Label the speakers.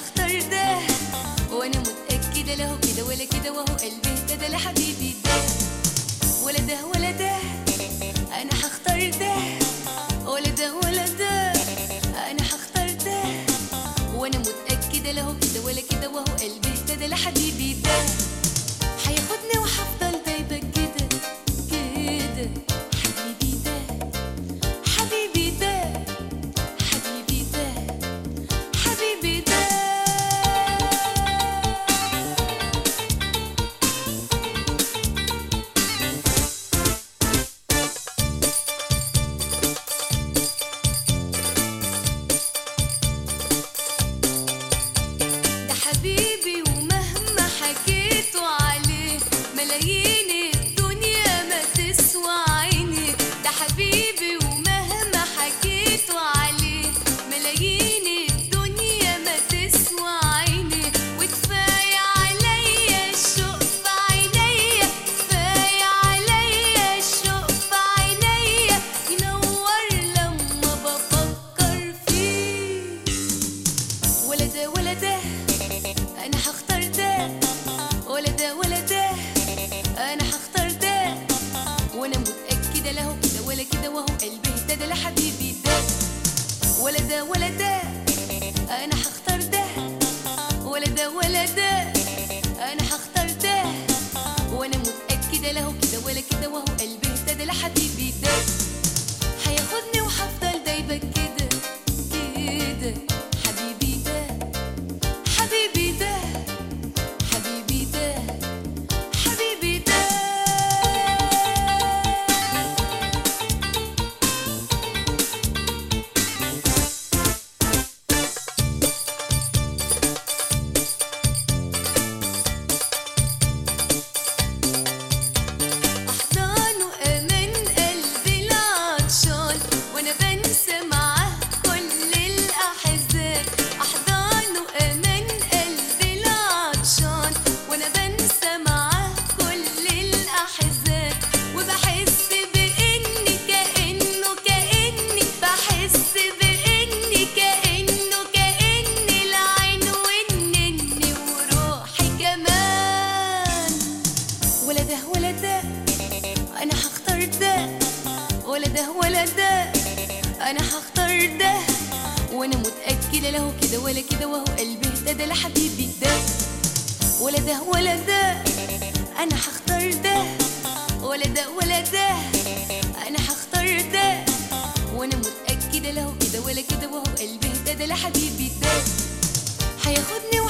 Speaker 1: هختار ده وانا متأكدة له كده ولا كده وهو قلبي اهتدى لحبيبي ده ولا ده ولا ده انا هختار ده ولا ده ولا ده انا هختار ده وانا متأكدة له كده ولا كده وهو قلبي اهتدى لحبيبي ده هياخدني وهفضل دايبة كده كده حبيبي ده حبيبي ده حبيبي ده حبيبي ده ده حبيبي ومهما حكيتوا عليه ملايين الدنيا ما تسوى عيني ده حبيبي ومهما حكيتوا عليه ملايين الدنيا ما تسوى عيني وكفاية عليا الشوق في عينيا كفاية عليا الشوق في عينيا ينور لما بفكر فيه ولا ده ولا ده انا هختار ده ولا ده ولا ده انا هختار ده وانا متاكده له كده ولا كده وهو قلبي اهتدى لحبيبي ده ولا ده ولا ده انا هختار ده ولا ده ولا ده انا هختار ده وانا متاكده له كده ولا كده وهو قلبي اهتدى لحبيبي ده هياخدني وهفضل دايبه كده كده حبيبي ده حبيبي ده حبيبي ده حبيبي ده أحضان وأمان قلبي العطشان وأنا بنسى معاه كل الأحزان أحضان وأمان قلبي العطشان وأنا بنسى معاه كل الأحزان وبحس بإني كأنه كأني بحس بإني كأنه كأني العين والنني وروحي كمان ولا ده ولا ده انا هختار ده ولا ده ولا ده انا هختار ده وانا متاكده له كده ولا كده وهو قلبي اهتدى لحبيبي ده ولا ده ولا ده انا هختار ده ولا ده ولا ده انا هختار ده وانا متاكده له كده ولا كده وهو قلبي اهتدى لحبيبي ده هياخدني